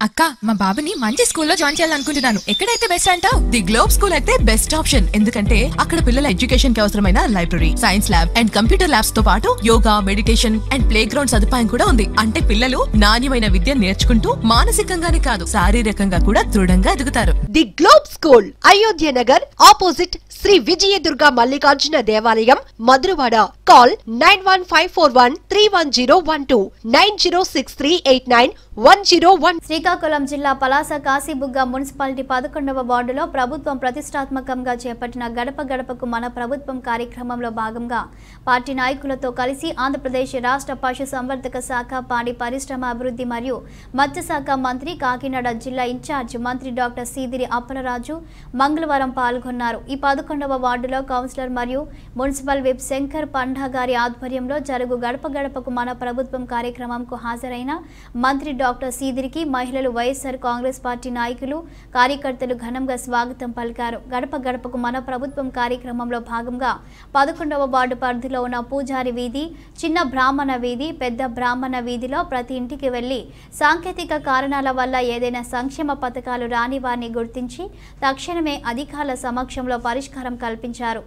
అక్క మా బాబుని మంచి స్కూల్లో జాయిన్ చేయాలనుకుంటున్నాను ఎక్కడైతే బెస్ట్ అంటావు ది గ్లోబ్ స్కూల్ అయితే బెస్ట్ ఆప్షన్ ఎందుకంటే అక్కడ పిల్లల ఎడ్యుకేషన్ కి అవసరమైన library science lab and computer labs తో పాటు yoga meditation and play ground సదుపాయం కూడా ఉంది అంటే పిల్లలు నాణ్యమైన విద్య నేర్చుకుంటూ మానసికంగానే కాదు శారీరకంగా కూడా దృఢంగా ఎదుగుతారు the globe school Ayodhya Nagar opposite Shri Vijayadurga Mallikarjuna దేవాలయం Madhurawada call nine one five four one three one zero one two nine zero six three eight nine one zero one Srikakulam జిల్లా పలాస కాశీబుగ్గ మున్సిపాలిటీ పదకొండవ వార్డులో ప్రభుత్వం ప్రతిష్టాత్మకంగా చేపట్టిన గడప గడపకు మన ప్రభుత్వం కార్యక్రమంలో భాగంగా పార్టీ నాయకులతో కలిసి ఆంధ్రప్రదేశ్ రాష్ట్ర పశు సంవర్ధక శాఖ పాడి పరిశ్రమ అభివృద్ధి మరియు మత్స్యశాఖ మంత్రి కాకినాడ జిల్లా ఇన్ఛార్జ్ మంత్రి డాక్టర్ సీదిరి అప్పలరాజు మంగళవారం పాల్గొన్నారు ఈ పదకొండవ వార్డులో కౌన్సిలర్ మరియు మున్సిపల్ విప్ శంకర్ పండా గారి ఆధ్వర్యంలో జరుగు గడప గడపకు మన ప్రభుత్వం కార్యక్రమంకు హాజరైన మంత్రి డాక్టర్ సీదిరికి మహిళలు వైఎస్ఆర్ కాంగ్రెస్ పార్టీ నాయకులు కార్యకర్తలు ఘనంగా స్వాగతం పలికారు గడప గడపకు మన ప్రభుత్వం కార్యక్రమంలో భాగంగా పదకొండవ వార్డు పరిధిలో ఉన్న పూజారి వీధి చిన్న బ్రాహ్మణ వీధి పెద్ద బ్రాహ్మణ వీధిలో ప్రతి ఇంటికి వెళ్లి సాంకేతిక కారణాల వల్ల ఏదైనా సంక్షేమ పథకాలు రాని వారిని గుర్తించి తక్షణమే అధికారుల సమక్షంలో పరిష్కారం కల్పించారు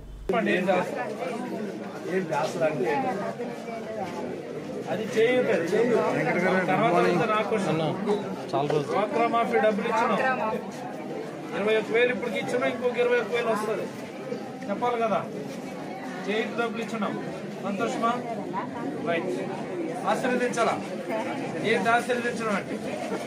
అది చేయదు తర్వాత అంతా నాకు క్వశ్చన్. డ్వాక్రా మాఫీ డబ్బులు ఇచ్చినాం ఇరవై ఒక్క వేలు ఇప్పటికి ఇచ్చినా ఇంకొక ఇరవై ఒక్క వేలు వస్తుంది చెప్పాలి కదా చేయించి డబ్బులు ఇచ్చినాం సంతోషమా రైట్ ఆశీర్వదించాలా ఏంటి ఆశీర్వదించడం అంటే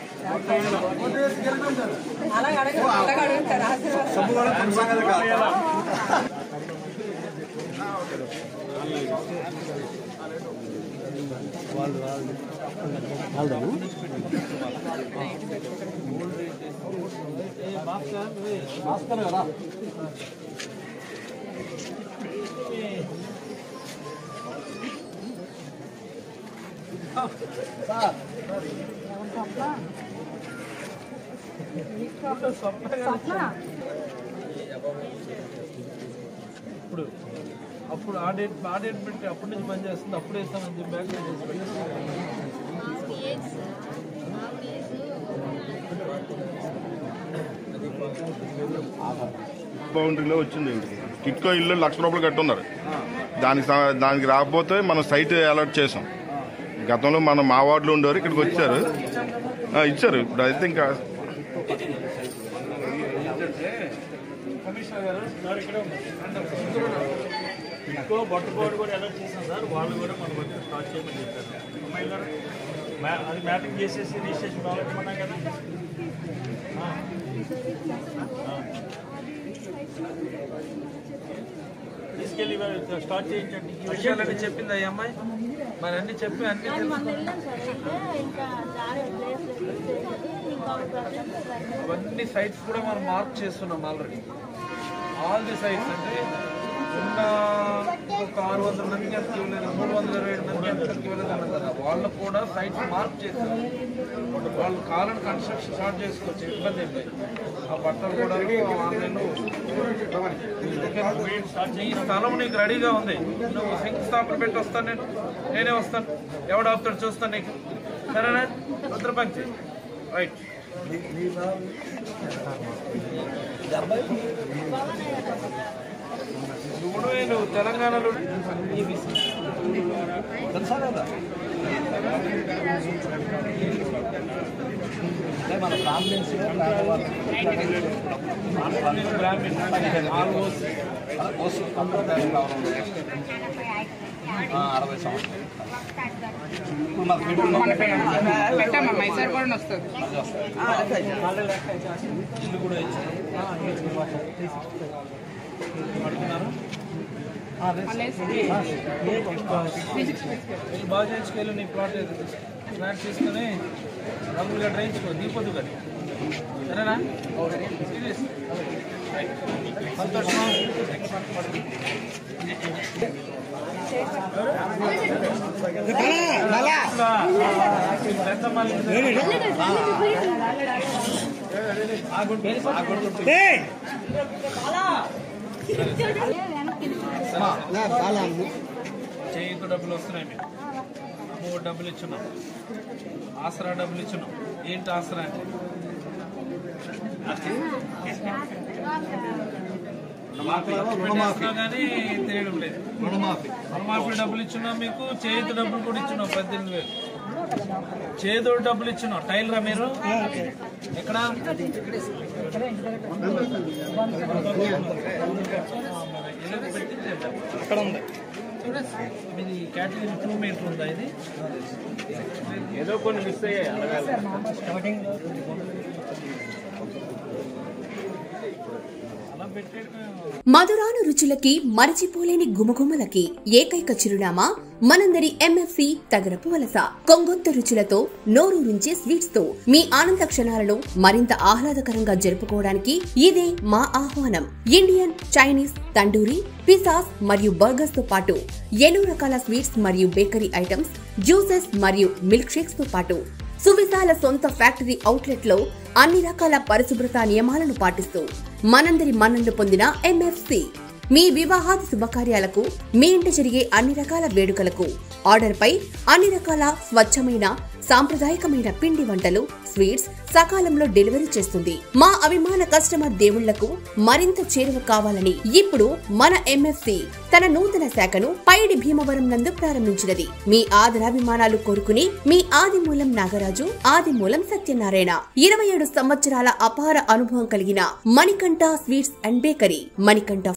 ఇప్పుడు అప్పుడు ఆ డేట్ ఆ డేట్ పెట్టి అప్పటి నుంచి పని చేస్తుంది అప్పుడు వేస్తామని చెప్పి బ్యాక్ చేసి పెట్టి బౌండరీలో వచ్చింది ఇంటికి కిట్కో ఇల్లు లక్ష రూపాయలు కట్టున్నారు దానికి స- దానికి రాకపోతే మనం సైట్ అలర్ట్ చేసాం గతంలో మన మా వార్డులో ఉండేవారు ఇక్కడికి వచ్చారు ఆ, ఇచ్చారు ఇప్పుడు అయితే ఇంకా కమిషనర్ గారు సార్ ఇక్కడే ఉన్నారు ఇంకో బొట్టబోర్డు కూడా అలర్ట్ చేశాం సార్ వాళ్ళు కూడా మన బట్టి స్టార్ట్ చేయమని చెప్పారు అమ్మాయి గారు మ్యా- అది మ్యాపింగ్ చేసేసి రిజిస్ట్రేషన్ కావాలనుకున్నాం కదా ఆ. ఆ. తీసుకెళ్ళి ఇవాళ స్టార్ట్ చేయించండి ఈ విషయాలన్నీ చెప్పింది ఈ అమ్మాయి మరి అన్ని చెప్పి అన్ని అవన్నీ సైట్స్ కూడా మనం మార్క్ చేస్తున్నాం ఆల్రెడీ ఆల్ ది సైట్స్ అంటే ఉన్న ఒక ఆరు వందల మందికి ఎంత ఇవ్వలేదు మూడు వందల ఇరవై ఏడు మందికి ఎంత ఇవ్వలేదు అన్నారు కదా వాళ్ళకు కూడా సైట్స్ మార్క్ చేశారు వాళ్ళు కాలం కన్స్ట్రక్షన్ స్టార్ట్ చేసుకోవచ్చు ఇబ్బంది ఏం లేదు ఆ బట్టలు కూడా ఆన్లైన్లో ఈ స్థలం నీకు రెడీగా ఉంది నువ్వు శంకుస్థాపన పెట్టి వస్తాను నేను నేనే వస్తాను ఎవడు ఆపుతాడు చూస్తాను నీకు సరేనా భద్రపంచి రైట్ నువ్వు నువ్వు తెలంగాణలో తెలుసా కదా మన బ్రాహ్మిన్స్ బ్రాహ్మిన్ ఆల్మోస్ట్ అరవై సంవత్సరాలు ఇప్పుడు మాకు మిడిల్ పెట్టమ్మా మైసూర్ కూడా వస్తుంది ఇల్లు కూడా ఇచ్చారు అడుగుతున్నారు వీళ్ళు బాగా చేసుకెళ్ళి నీ ప్లాట్ ఫ్లాట్ తీసుకొని రంగులుగా డ్రైంచుకో దీపొద్దు కానీ సరేనా సీరియస్ సంతోషమా చేయితో డబ్బులు వస్తున్నాయి మీకు అమ్మఒడి డబ్బులు ఇచ్చున్నాం ఆసరా డబ్బులు ఇచ్చున్నాం ఏంటి ఆసరా అంటే రుణమాఫీ కానీ తెలియడం లేదు రుణమాఫీ రుణమాఫీ డబ్బులు ఇచ్చున్నాం మీకు చేతి డబ్బులు కూడా ఇచ్చున్నాం పద్దెనిమిది వేలు చేదోడు డబ్బులు ఇచ్చున్నాం టైలరా మీరు ఎక్కడ అక్కడ ఉంది మీది కేటగిరీ టూ మీటర్ ఉందా ఇది ఏదో కొన్ని మిస్ అయ్యాయి అలా పెట్టేయడమే మధురాను రుచులకి మరచిపోలేని గుమగుమలకి ఏకైక చిరునామా మనందరి ఎంఎఫ్సి తగరపు వలస కొంగొత్త రుచులతో నోరూరించే స్వీట్స్ తో మీ ఆనంద క్షణాలను మరింత ఆహ్లాదకరంగా జరుపుకోవడానికి ఇదే మా ఆహ్వానం ఇండియన్ చైనీస్ తండూరి పిసాస్ మరియు బర్గర్స్ తో పాటు ఎన్నో రకాల స్వీట్స్ మరియు బేకరీ ఐటమ్స్ జ్యూసెస్ మరియు మిల్క్ షేక్స్ తో పాటు సువిశాల సొంత ఫ్యాక్టరీ అవుట్లెట్ లో అన్ని రకాల పరిశుభ్రత నియమాలను పాటిస్తూ మనందరి మన్ననలు పొందిన ఎంఎఫ్సి మీ వివాహాది శుభకార్యాలకు మీ ఇంట జరిగే అన్ని రకాల వేడుకలకు ఆర్డర్ పై అన్ని రకాల స్వచ్ఛమైన సాంప్రదాయకమైన పిండి వంటలు స్వీట్స్ సకాలంలో డెలివరీ చేస్తుంది మా అభిమాన కస్టమర్ దేవుళ్లకు మరింత చేరువ కావాలని ఇప్పుడు మన ఎంఎఫ్సి తన నూతన శాఖను పైడి భీమవరం నందు ప్రారంభించినది మీ ఆదరాభిమానాలు కోరుకుని మీ ఆదిమూలం నాగరాజు ఆదిమూలం సత్యనారాయణ ఇరవై ఏడు సంవత్సరాల అపార అనుభవం కలిగిన Manikanta sweets and bakery Manikanta